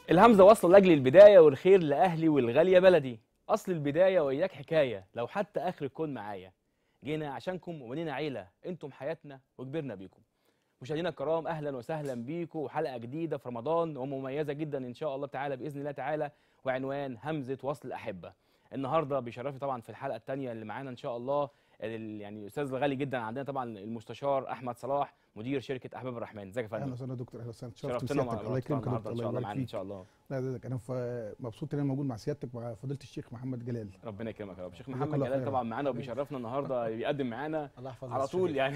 الهمزة واصلة لأجل البداية والخير لأهلي والغالية بلدي أصل البداية وإياك حكاية لو حتى آخر الكون معايا جينا عشانكم وبنينا عيلة انتم حياتنا وكبرنا بيكم مشاهدينا الكرام أهلا وسهلا بيكم وحلقة جديدة في رمضان ومميزة جدا إن شاء الله تعالى بإذن الله تعالى وعنوان همزة وصل الأحبة النهارده بيشرفني طبعا في الحلقه الثانيه اللي معانا ان شاء الله ال- يعني الاستاذ الغالي جدا عندنا طبعا المستشار احمد صلاح مدير شركه احباب الرحمن ازيك يا اهلا فندم وسهلا يا دكتور اهلا وسهلا شرفت شرفتنا بسيادتك الله مع يكرمك يا النهارده دكتور ان الله شاء الله يبارك معانا ان فيك شاء الله لا ده انا ف- مبسوط ان انا موجود مع سيادتك ومع فضيله الشيخ محمد جلال ربنا يكرمك يا رب شيخ جزاك محمد الله جلال خيرا. طبعا معانا وبيشرفنا النهارده بيقدم معانا الله يحفظك على طول يعني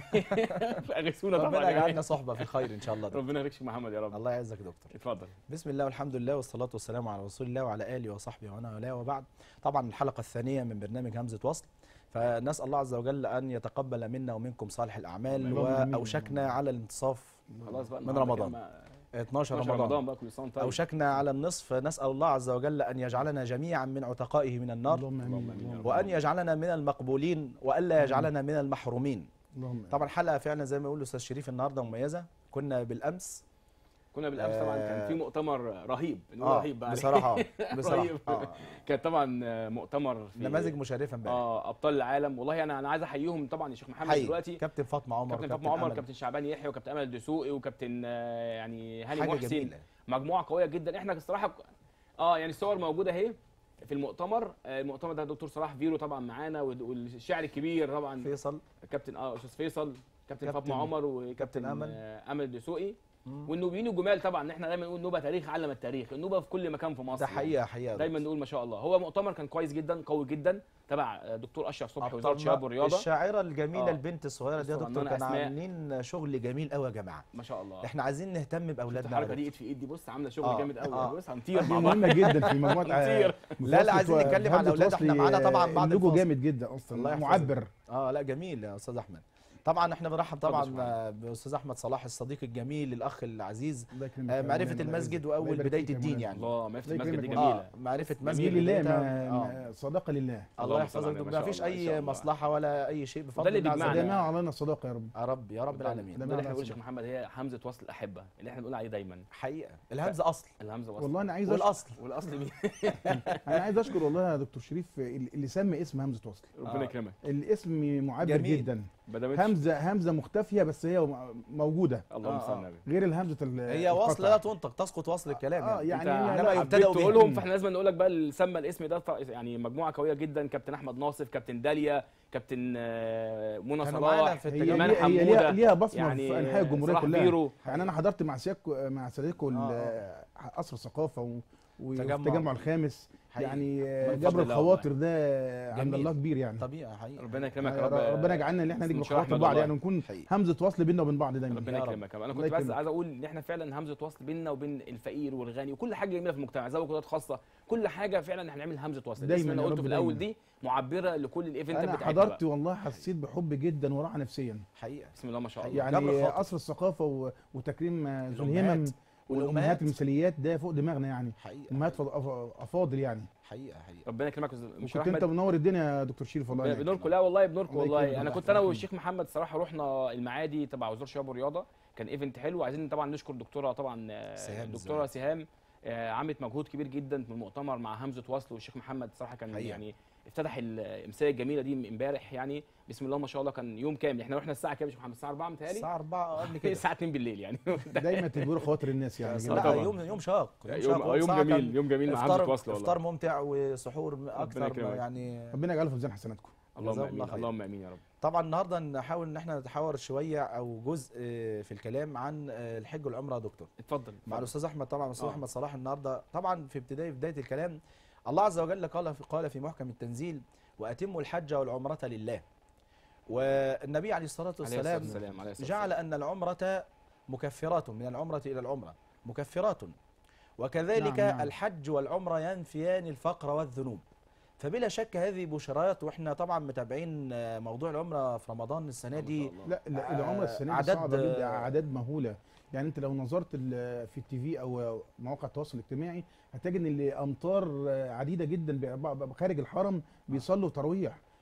اغثونا طبعا ربنا يا جماعة. يجعلنا صحبه في الخير ان شاء الله ده. ربنا يبارك فيك محمد يا رب الله يعزك يا دكتور اتفضل بسم الله والحمد لله والصلاه والسلام على رسول الله وعلى اله وصحبه ومن والاه وبعد طبعا الحلقه الثانيه من برنامج همزه وصل فنسال الله عز وجل ان يتقبل منا ومنكم صالح الاعمال اللهم آمين. واوشكنا على الانتصاف خلاص بقى من النهاردة رمضان. كده 12 12 رمضان, رمضان بقى كل سنه وأنت طيب اوشكنا على النصف نسال الله عز وجل ان يجعلنا جميعا من عتقائه من النار اللهم اللهم امين آمين يا رب. وان يجعلنا من المقبولين والا يجعلنا من المحرومين اللهم آمين. طبعا حلقه فعلا زي ما يقول الاستاذ شريف النهارده مميزه كنا بالامس كنا بالامس طبعا كان في مؤتمر رهيب نقول اه رهيب بقى بصراحه بصراحه رهيب. آه. كان طبعا مؤتمر في نماذج مشرفه امبارح اه ابطال العالم والله انا انا عايز احييهم طبعا يا شيخ محمد حقيقي. دلوقتي كابتن فاطمه عمر كابتن فاطمه عمر أمل. كابتن شعبان يحيى وكابتن امل الدسوقي وكابتن آه، يعني هاني حاجه محسن جميله مجموعه قويه جدا احنا الصراحه اه يعني الصور موجوده اهي في المؤتمر آه، المؤتمر ده دكتور صلاح فيرو طبعا معانا وال- والشاعر الكبير طبعا فيصل كابتن اه استاذ فيصل كابتن كابتن- فاطمه عمر وكابتن كابتن أمل. آه، امل الدسوقي مم. والنوبيين الجمال طبعا احنا دايما نقول نوبه تاريخ علم التاريخ النوبه في كل مكان في مصر ده حقيقه حقيقه دايما نقول ما شاء الله هو مؤتمر كان كويس جدا قوي جدا تبع آه، دكتور اشرف صبحي وزاره أبطالنا الشباب والرياضه الشاعره الجميله آه. البنت الصغيره دي يا دكتور الصغننة كانوا أسماء. عاملين شغل جميل قوي يا جماعه ما شاء الله احنا عايزين نهتم شفت باولادنا الحركه يا دي دكتور. ايد في ايد دي بص عامله شغل آه، جامد قوي آه. بص هنطير دي مع بعض مهمه جدا في مجموعه نطير. لا، لا، عايزين نتكلم عن أولاد. إحنا معانا طبعا بعد اللوجو الفاصل. جامد جدا الله اصلا يحفظك. معبر اه لا جميل يا استاذ احمد طبعا احنا بنرحب اتفضل طبعا شكراً. آه، باستاذ احمد صلاح الصديق الجميل الاخ العزيز الله يكرمك آه، يا معرفه مولانا، الله المسجد يعزك. واول الله يبارك بدايه فيك يا الدين مولانا. يعني الله ما الله المسجد دي يكرمك. جميله اه معرفه جميل مسجد لله بدايتها- ما آه. ما- صداقه لله الله اللهم صل يحفظك على دكتور النبي، ما ما فيش شاء الله، ما اي شاء الله. مصلحه ولا اي شيء بفضل وده اللي الله عز بيجمعنا. وجل. دائما علينا الصداقه يا رب يا رب يا رب العالمين ده ده اللي احنا معنى بنقول يا شيخ الصداقة. محمد هي همزه وصل الاحبه اللي احنا بنقول عليه دايما حقيقه الهمزه اصل الهمزه وصل والله انا عايز أشكر والاصل والاصل مين انا عايز اشكر والله يا دكتور شريف اللي سمى اسم همزه وصل ربنا آه. يكرمك الاسم معبر جميل. جدا ما دامتش همزه همزه مختفيه بس هي موجوده اللهم آه، صل على آه. النبي غير الهمزه ال- هي واصله القطع. لا تنطق تسقط وصل الكلام اه يعني يعني انت لا- إنما لا، يبتدأوا حبيت به. تقولهم فاحنا لازم نقول لك بقى اللي سمى الاسم ده ط- يعني مجموعه قويه جدا كابتن احمد ناصف كابتن داليا كابتن آه، منى كانوا معانا صلاح في هي التجمع كمان ليها- هي حمودة. ليها, ليها بصمه يعني في انحاء الجمهوريه صلاح كلها بيرو يعني انا حضرت مع سيادكم مع سيادتكم آه، ال- قصر الثقافه و- وفي تجمع. التجمع الخامس حقيقي. يعني من جبر فضل الله الخواطر ده عند جميل. الله كبير يعني طبيعي حقيقي ربنا يكرمك يا يعني رب ربنا يجعلنا ان احنا نيجي نشرح بخواطر أحمد بعض والله. يعني ونكون حقيقي. همزه وصل بيننا وبين بعض دايما ربنا يا رب. يكرمك انا الله كنت بس يكرمك. عايز اقول ان احنا فعلا همزه وصل بيننا وبين الفقير والغني وكل حاجه جميله في المجتمع زي قدرات خاصه كل حاجه فعلا احنا هنعمل همزه وصل دايماً الاسم اللي يا انا قلته رب في الاول دايماً. دي معبره لكل الايفنتات انا بتاعتنا حضرت والله حسيت بحب جدا وراحه نفسيا حقيقه بسم الله ما شاء الله يعني- جبر يعني الخاطر. قصر الثقافه و- وتكريم ذو الهمم الأمهات. والامهات والأمهات. المثاليات ده فوق دماغنا يعني حقيقه امهات فض- أف- افاضل يعني حقيقه حقيقه ربنا يكرمك يا أستاذ مش وكنت انت منور الدنيا يا دكتور شريف والله يعني. بنوركم لا والله بنوركم الله والله يكرمك انا الله كنت انا يحفظك. والشيخ محمد صراحه رحنا المعادي تبع وزاره الشباب والرياضه كان ايفنت حلو عايزين طبعا نشكر دكتوره طبعا آه، سهام دكتوره الزمالك. سهام آه، عملت مجهود كبير جدا في المؤتمر مع همزه وصل والشيخ محمد صراحه كان حقيقة. يعني افتتح الامسيه الجميله دي امبارح يعني بسم الله ما شاء الله كان يوم كامل احنا رحنا الساعه كام يا شيخ محمد الساعه 4 متهيألي الساعه 4 قبل كده الساعه 2 بالليل يعني دايما تدور خواطر الناس يعني صح لا طبعاً. يوم يوم شاق يوم شاق. آه، يوم ساعة جميل كان يوم جميل مع همزه افطار وصل افطار والله ممتع وسحور اكثر يكرمك. يعني ربنا يجعله في ميزان حسناتكم اللهم جزاهم امين الله خير. اللهم امين يا رب طبعا النهارده نحاول ان احنا نتحاور شويه او جزء آه، في الكلام عن آه، الحج والعمره يا دكتور اتفضل مع اتفضل. الاستاذ احمد طبعا الاستاذ آه. احمد صلاح النهارده طبعا في ابتدايه بدايه الكلام الله عز وجل قال في قال في محكم التنزيل واتموا الحج والعمره لله والنبي عليه الصلاه عليه الصلاه والسلام والسلام عليه الصلاه جعل ان العمره مكفرات من العمره الى العمره مكفرات وكذلك نعم، نعم. الحج والعمره ينفيان الفقر والذنوب فبلا شك هذه بشريات واحنا طبعا متابعين آه، موضوع العمره في رمضان السنه دي لا لا العمره السنه دي عدد- صعبه جدا اعداد مهوله يعني انت لو نظرت ال- في التي في او مواقع التواصل الاجتماعي هتجد ان الامطار عديده جدا ب- ب- خارج الحرم بيصلوا تراويح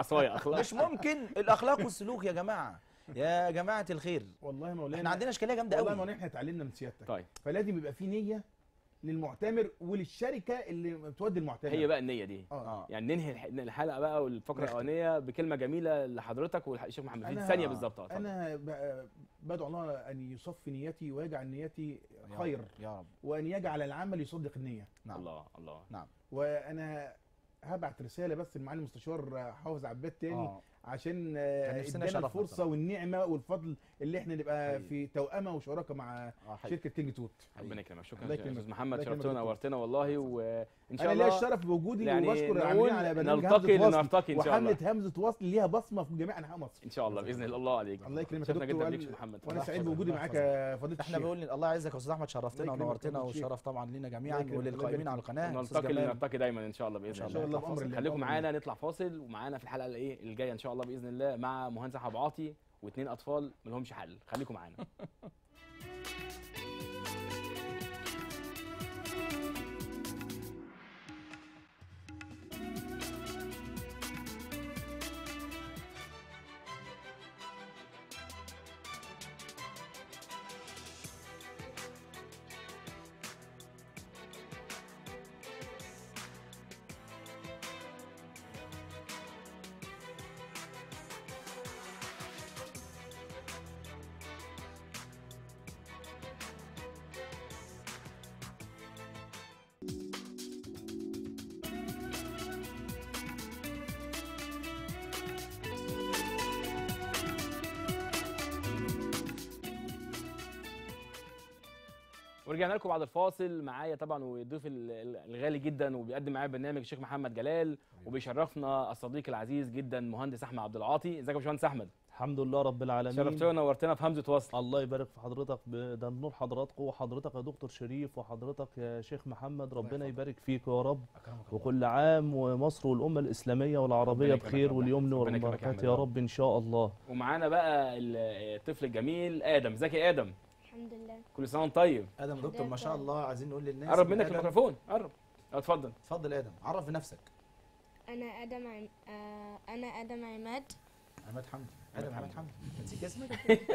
عصايه اخلاق مش ممكن الاخلاق والسلوك يا جماعه يا جماعه الخير والله يا مولانا احنا عندنا اشكاليه جامده والله يا قوي مولانا احنا اتعلمنا من سيادتك طيب فلازم يبقى في نيه للمعتمر وللشركه اللي بتودي المعتمر هي بقى النيه دي اه اه يعني ننهي الح- الحلقه بقى والفقره نختم. الاولانيه بكلمه جميله لحضرتك والشيخ محمد في أنا- ثانيه بالظبط اه طبعا. انا ب- بدعو الله ان يصفي نيتي ويجعل نيتي يا خير رب، يا رب وان يجعل العمل يصدق النيه نعم الله الله وانا هبعت رساله بس لمعالي المستشار حافظ عباد تاني آه. عشان كان آه، نفسنا ادانا يشرفنا الفرصه بصراحة. والنعمه والفضل اللي احنا نبقى حقيقي. في توأمه وشراكه مع اه حقيقي. شركه كينج توت ربنا يكرمك شكرا الله يا يكرمك. استاذ محمد الله يكرمك شرفتنا دكتور. ونورتنا والله وان شاء انا ليا الله الشرف بوجودي يعني وبشكر نقول العاملين على برنامج نلتقي همزه وصل لنلتقي ان شاء الله وحمله همزه وصل ليها بصمه في جميع انحاء مصر ان شاء الله باذن الله عليك الله يكرمك يا شرفنا دكتور جدا بيك وقال- شيخ محمد وانا الله سعيد يحفظك، بوجودي الله معاك يحفظك. يا فضيله احنا الشيخ بنقول الله يعزك يا استاذ احمد شرفتنا الله يكرمك، ونورتنا الله يكرمك. والشرف طبعا لينا جميعا الله يكرمك، الله وللقائمين يبارك على القناه أستاذ نلتقي جمال. نلتقي دايما ان شاء الله إن باذن شاء الله ان شاء الله الله بامر الله خليكم بأمر معانا نطلع فاصل ومعانا في الحلقه الايه الجايه ان شاء الله باذن الله مع مهندس احمد عاطي واثنين اطفال ما لهمش حل خليكم معانا ورجعنا لكم بعد الفاصل معايا طبعا والضيف ال- ال- الغالي جدا وبيقدم معايا برنامج الشيخ محمد جلال وبيشرفنا الصديق العزيز جدا مهندس احمد عبد العاطي ازيك يا باشمهندس احمد الحمد لله رب العالمين شرفتنا ونورتنا في همزه وصل الله يبارك في حضرتك ب- ده نور حضراتكم وحضرتك يا دكتور شريف وحضرتك يا شيخ محمد ربنا يحفظك. يبارك فيك يا رب أكرمك الله. وكل عام ومصر والأمة الإسلامية والعربية ربنا يكرمك يا بخير رب. واليمن ربنا يكرمك يا والبركات أحمد يا يا رب. رب إن شاء الله ومعانا بقى ال- الطفل الجميل ادم ازيك يا ادم الحمد لله كل سنه وانت طيب ادم يا دكتور ما شاء الله عايزين نقول للناس قرب إن منك آدم- الميكروفون قرب اه، اتفضل اتفضل ادم عرف بنفسك انا ادم عم... آه انا ادم عماد عماد حمدي ادم عماد حمدي نسيت اسمك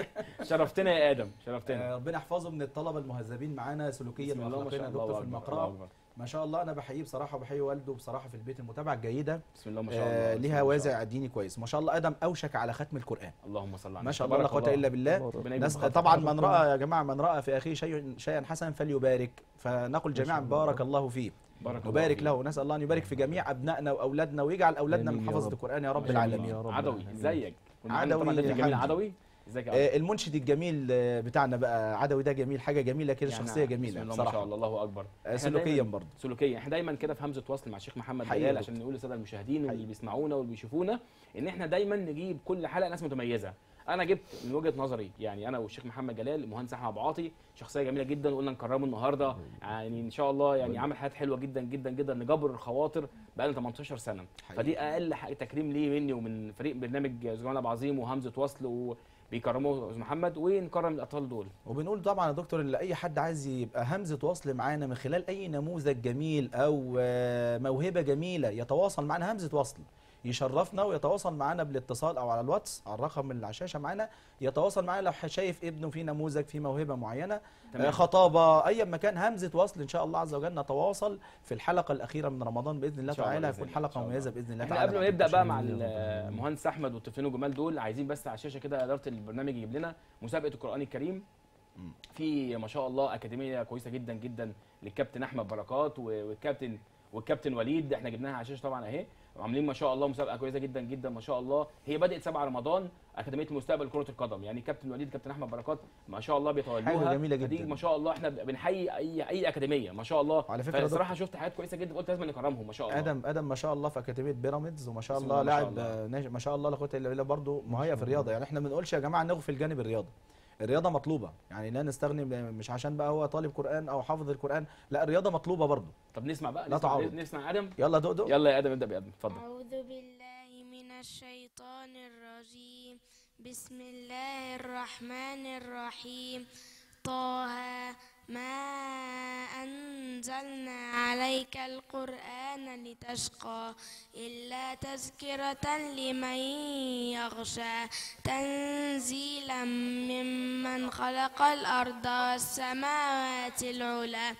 شرفتنا يا ادم شرفتنا آه، ربنا يحفظه من الطلبه المهذبين معانا سلوكيا بسم الله ما واخلاقيا شاء يا الله دكتور في الله أكبر، المقرأة الله أكبر. ما شاء الله انا بحييه بصراحه وبحيي والده بصراحه في البيت المتابعه الجيده بسم الله ما شاء الله آه بسم ليها الله ما شاء وازع ديني كويس ما شاء الله ادم اوشك على ختم القران الله. اللهم صل على ما شاء النبي. الله لا تبارك قوه الا بالله الله رب. ربنا يجزيك ناس بخير. طبعا من راى يا جماعه من راى في اخيه شيء شيئا حسنا فليبارك فنقول شاء جميعا الله. بارك الله فيه بارك الله نبارك فيك. له نسال الله ان يبارك في جميع ابنائنا واولادنا ويجعل اولادنا آمين من يا حفظه رب. القران يا رب ما شاء العالمين الله. يا رب عدوي العالمين. ازيك ومعانا عدوي طبعا ضيف الجميل حمدي. عدوي ازيك يا عدوي آه، المنشد الجميل آه، بتاعنا بقى عدوي ده جميل حاجه جميله كده يعني شخصيه بسم جميله الله ما شاء بصراحه الله الله اكبر آه، إحنا سلوكيا دايماً- برضه سلوكيا احنا دايما كده في همزه وصل مع الشيخ محمد حقيقي جلال يا عشان نقول للساده المشاهدين واللي حقيقي. بيسمعونا واللي بيشوفونا ان احنا دايما نجيب كل حلقه ناس متميزه انا جبت من وجهه نظري يعني انا والشيخ محمد جلال المهندس احمد ابو عاطي شخصيه جميله جدا وقلنا نكرمه النهارده يعني ان شاء الله يعني عمل حاجات حلوه جدا جدا جدا نجبر الخواطر بقى لنا 18 سنه حقيقي. فدي اقل حق تكريم ليه مني ومن فريق برنامج زمان ابو عظيم وهمزه وصل وبيكرموه استاذ محمد ونكرم الاطفال دول وبنقول طبعا يا دكتور ان اي حد عايز يبقى همزه وصل معانا من خلال اي نموذج جميل او آه، موهبه جميله يتواصل معانا همزه وصل يشرفنا ويتواصل معانا بالاتصال او على الواتس على الرقم اللي على الشاشه معانا يتواصل معانا لو شايف ابنه في نموذج في موهبه معينه آه، خطابه اي مكان همزه وصل ان شاء الله عز وجل نتواصل في الحلقه الاخيره من رمضان باذن الله إن شاء الله تعالى بإذن هتكون الله، إن حلقه شاء الله. مميزه باذن الله احنا تعالى قبل ما نبدا بقى مع شكراً جزيلاً. المهندس احمد والطفلين الجمال دول عايزين بس على الشاشه كده اداره البرنامج يجيب لنا مسابقه القران الكريم مم. في ما شاء الله اكاديميه كويسه جدا جدا للكابتن احمد بركات و- والكابتن والكابتن وليد احنا جبناها على الشاشه طبعا اهي وعاملين ما شاء الله مسابقه كويسه جدا جدا ما شاء الله هي بدات 7 رمضان اكاديميه المستقبل كره القدم يعني كابتن وليد كابتن احمد بركات ما شاء الله بيتولوها حاجة جميلة فدي جداً. ما شاء الله احنا بنحيي اي اي اكاديميه ما شاء الله وعلى فكرة يا فالصراحه شفت حاجات كويسه جدا قلت لازم نكرمهم ما شاء الله ادم ادم ما شاء الله في اكاديميه بيراميدز وما شاء بسم الله الله ما شاء لاعب الله. آه، ناجح ما شاء الله لا قوه الا بالله برضه مهيأ في الرياضه يعني احنا ما بنقولش يا جماعه نغفل جانب الرياضه الرياضه مطلوبه يعني لا نستغني مش عشان بقى هو طالب قران او حافظ القران لا الرياضه مطلوبه برضه طب نسمع بقى لا نسمع تعارض. نسمع ادم يلا دق يلا يا ادم ابدا بادم اتفضل أعوذ بالله من الشيطان الرجيم بسم الله الرحمن الرحيم طه ما أنزلنا عليك القرآن لتشقى إلا تذكرة لمن يخشى تنزيلا ممن خلق الأرض والسماوات العلى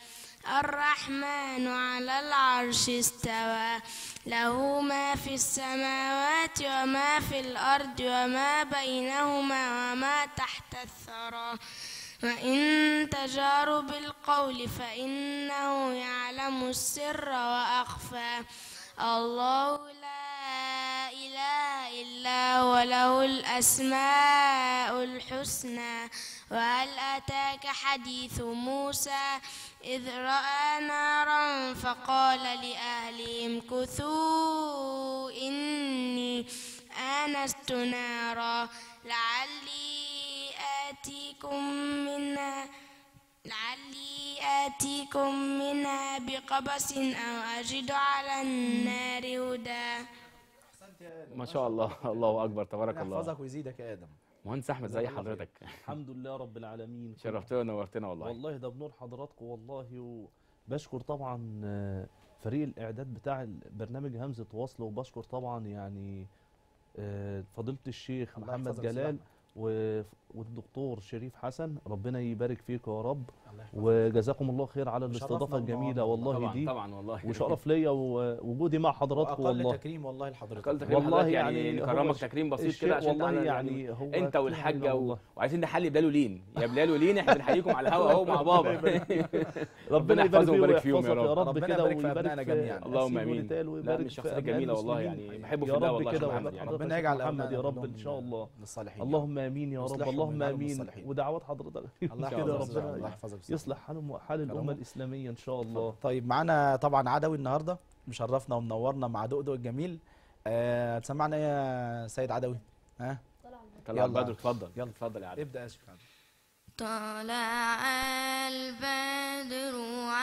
الرحمن على العرش استوى له ما في السماوات وما في الأرض وما بينهما وما تحت الثرى وإن تجاروا بالقول فإنه يعلم السر وأخفى الله لا إله إلا هو له الأسماء الحسنى وهل أتاك حديث موسى إذ رأى نارا فقال لأهلهم كثوا إني آنست نارا لعلي آتيكم منها لعلي آتيكم منها بقبس أو أجد على النار هدى ما شاء الله الله اكبر تبارك الله يحفظك ويزيدك يا ادم مهندس احمد زي جزاك الله خير. حضرتك الحمد لله رب العالمين شرفتنا ونورتنا والله والله ده بنور حضراتكم والله وبشكر طبعا آه، فريق الاعداد بتاع برنامج همزه وصل وبشكر طبعا يعني آه، فضيله الشيخ الله محمد يحفظك جلال ويسلمك. و- والدكتور شريف حسن ربنا يبارك فيكم يا رب الله يحفظك. وجزاكم الله خير على وشرفنا الاستضافه الجميله ونورنا والله طبعا دي طبعا والله وشرف ليا ووجودي مع حضراتكم واقل والله تكريم والله لحضرتك اقل تكريم والله حضرتك يعني, يعني هو نكرمك الش- تكريم بسيط الشيء كده عشان والله تعالى يعني هو انت كتير والحاجه علينا و... والله. وعايزين نحلي بلال ولين يا بلال ولين احنا بنحييكم على الهوا اهو مع بابا ربنا يحفظهم يبارك ويبارك فيه فيهم يا ويحفظك يا رب. رب ربنا كده يبارك في ويبارك أبنائنا في جميعاً. اللهم أسيل آمين. ونتال لا، ويبارك من الشخصيات في أبناء الجميلة والله المسلمين. يعني بحبه في يا الله رب والله كده يا محمد ويبارك يعني. حضرتك ربنا يا يجعل محمد يا أبنائنا رب كلهم ان شاء الله للصالحين اللهم امين يا رب يصلحهم اللهم ويجعلهم امين الصالحين. ودعوات حضرتك الله كده يحفظك ربنا الله يحفظك ويسلمك. يصلح حال حال الامه كرمه. الاسلاميه ان شاء الله طيب معانا طبعا عدوي النهارده مشرفنا ومنورنا مع دقدق الجميل آه، هتسمعنا ايه يا سيد عدوي ها طلع يلا. بدر اتفضل يلا اتفضل يا عادل ابدا يا شيخ عدوي طلع البدر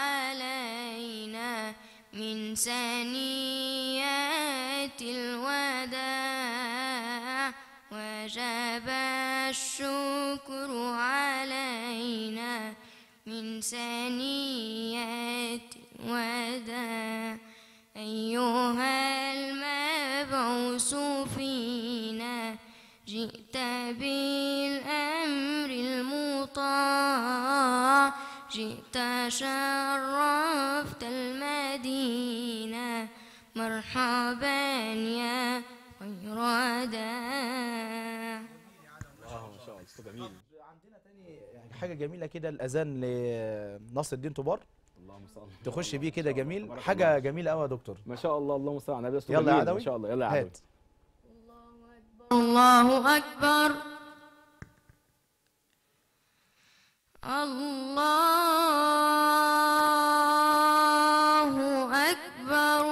علينا من ثنيات الوداع وجب الشكر علينا من ثنيات الوداع أيها المبعوث فينا جئت بالأمر المطاع جئت شرفت المدينة مرحبا يا خير داع اه ما شاء الله صوته جميل عندنا تاني يعني حاجه جميله كده الاذان لنصر الدين طبار اللهم صل تخش بيه كده جميل تبارك حاجه الله. جميله قوي يا دكتور ما شاء الله اللهم صل على النبي صوته يلا يا جميل، عدوي. ما شاء الله يلا يا عدوي هات الله أكبر الله أكبر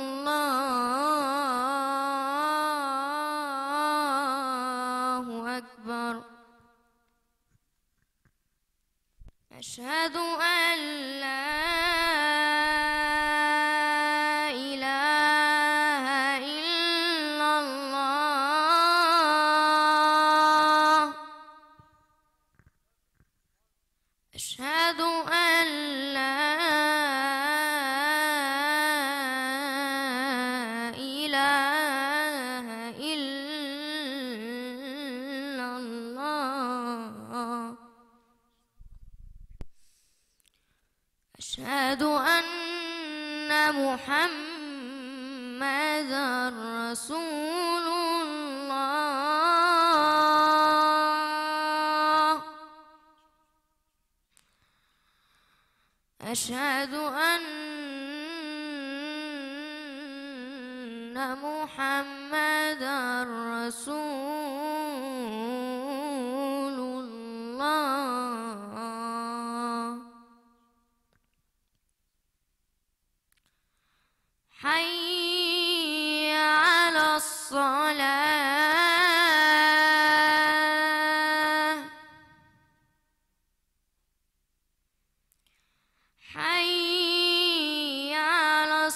الله أكبر أشهد أن لا إله إلا الله أشهد أن لا إله إلا الله أشهد أن محمدا رسول الله أشهد أن محمدا رسول الله حي على الصلاة حي على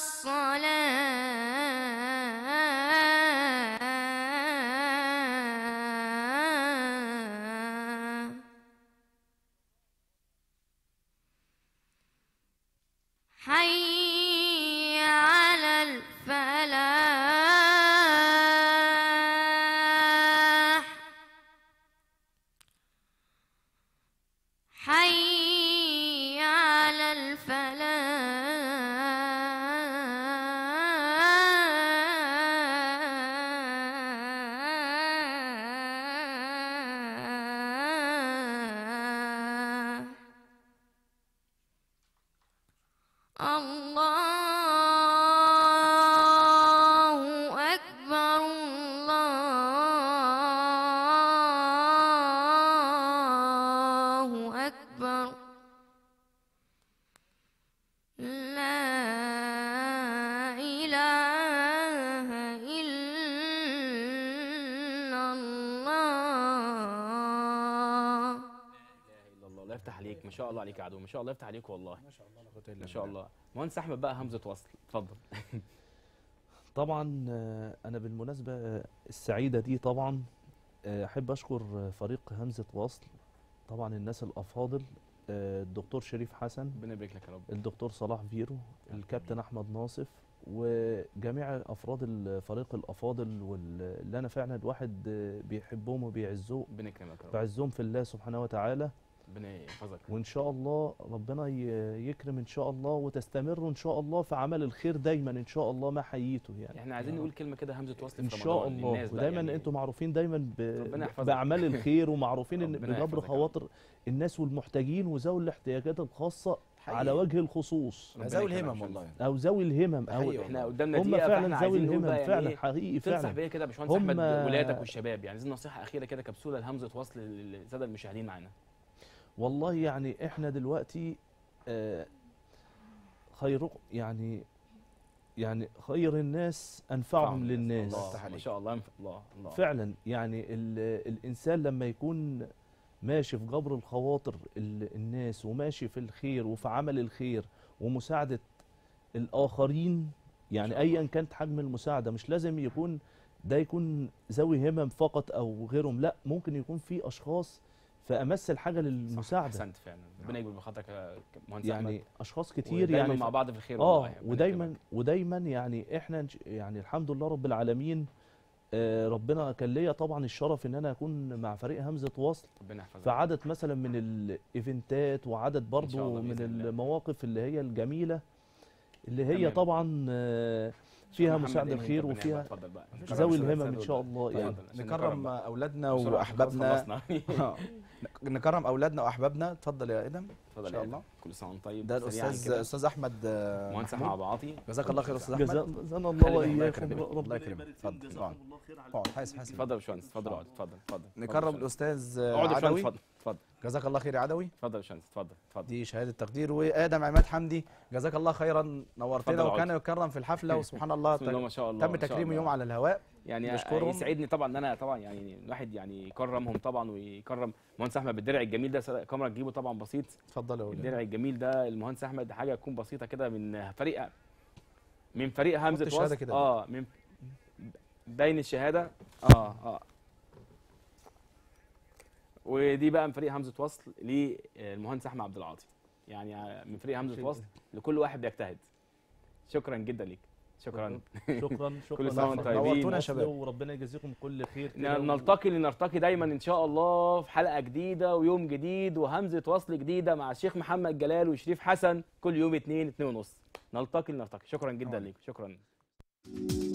الصلاة عليك ما شاء الله عليك يا عدو ما شاء الله يفتح عليك والله ما شاء الله لا قوه الا ما شاء الله مهندس احمد بقى همزه وصل اتفضل طبعا آه، انا بالمناسبه آه، السعيده دي طبعا آه، احب اشكر آه، فريق همزه وصل طبعا الناس الافاضل آه، الدكتور شريف حسن ربنا يبارك لك يا رب الدكتور صلاح فيرو الكابتن احمد ناصف وجميع افراد الفريق الافاضل واللي انا فعلا الواحد آه، بيحبهم وبيعزهم ربنا يكرمك يا رب بعزهم في الله سبحانه وتعالى ربنا يحفظك وان شاء الله ربنا ي- يكرم ان شاء الله وتستمروا ان شاء الله في عمل الخير دايما ان شاء الله ما حييته يعني احنا عايزين نقول كلمه كده همزه وصل ان في شاء رمضان الله للناس بقى ودايما يعني انتم معروفين دايما ب... ربنا يحفظك. باعمال الخير ومعروفين ان ربنا بجبر يحفظك يا رب. خواطر الناس والمحتاجين وذوي الاحتياجات الخاصه حقيقي. على وجه الخصوص ربنا ذوي يكرمك الهمم يا والله او ذوي الهمم او حقيقي احنا والله. قدامنا هم دقيقه فاحنا فعلا ذوي عايزين نقول الهمم بقى يعني فعلا إيه، حقيقي تنصح فعلا بيا كده يا باشمهندس هم- احمد ولادك والشباب يعني عايزين نصيحه اخيره كده كبسوله لهمزه وصل للساده المشاهدين معانا والله يعني احنا دلوقتي آه، خير يعني يعني خير الناس انفعهم للناس الله يفتح ما عليك. شاء الله ينف- الله الله فعلا يعني ال- الانسان لما يكون ماشي في جبر الخواطر ال- الناس وماشي في الخير وفي عمل الخير ومساعده الاخرين يعني شاء الله. ايا كانت حجم المساعده مش لازم يكون ده يكون ذوي همم فقط او غيرهم لا ممكن يكون في اشخاص في امس الحاجه صح، للمساعده احسنت فعلا ربنا يكبر بخاطرك يا مهندس يعني احمد اشخاص كتير ودايما يعني مع بعض في الخير اه والله ربنا ودايما يكرمك. ودايما يعني احنا نش- يعني الحمد لله رب العالمين آه، ربنا كان ليا طبعا الشرف ان انا اكون مع فريق همزه وصل ربنا يحفظك في عدد مثلا من الايفنتات وعدد شاء برضو الله من بإذن الله. المواقف اللي هي الجميله اللي هي تمام. طبعا آه، فيها محمد مساعده إنهي، الخير ربنا يبارك. وفيها اتفضل بقى مفيش ذوي كلام، الهمم ان سؤال شاء الله طيب، يعني عشان نكرم نكرم اولادنا بسرعة، واحبابنا خلاص خلصنا. آه. نكرم اولادنا واحبابنا اتفضل يا ادم اتفضل إن شاء يا الله. آدم. كل سنه وانت طيب ده سريعاً الاستاذ كده. استاذ احمد آه، مهندس احمد محمود. عبد العاطي جزاك الله خير يا استاذ جزا- احمد جزانا خلي الله بالك، الله واياكم يكرمك، ربنا الله يكرمك. يبارك فيك. اتفضل، جزاكم اقعد. الله خير على اقعد كل حاسب خير. حاسب اتفضل يا باشمهندس اتفضل اقعد اتفضل اتفضل نكرم اتفضل. الاستاذ اقعد يا باشمهندس عدوي اتفضل اتفضل جزاك الله خير يا عدوي اتفضل يا باشمهندس اتفضل اتفضل دي شهاده تقدير وادم عماد حمدي جزاك الله خيرا اتفضل نورتنا اقعد. وكان يكرم في الحفله وسبحان الله بسم الله ما شاء الله تم ما شاء تكريمه الله. يوم على الهواء يعني نشكرهم. يسعدني طبعا ان انا طبعا يعني الواحد يعني يكرمهم طبعا ويكرم المهندس احمد بالدرع الجميل ده سا- كاميرا تجيبه طبعا بسيط اتفضل يا ولد الدرع الجميل ده المهندس احمد حاجه تكون بسيطه كده من فريق من فريق همزه الشهادة وصل كده. اه من باين الشهاده اه اه ودي بقى من فريق همزه وصل للمهندس احمد عبد العاطي يعني من فريق همزه وصل لكل واحد بيجتهد شكرا جدا ليك شكرا شكرا شكرا كل سنة وانتم طيبين. نورتونا يا وصل شباب. وربنا يجازيكم كل خير كده ن- و- نلتقي لنرتقي دايما ان شاء الله في حلقه جديده ويوم جديد وهمزه وصل جديده مع الشيخ محمد جلال وشريف حسن كل يوم اتنين اتنين ونص نلتقي لنرتقي شكرا جدا ليك شكرا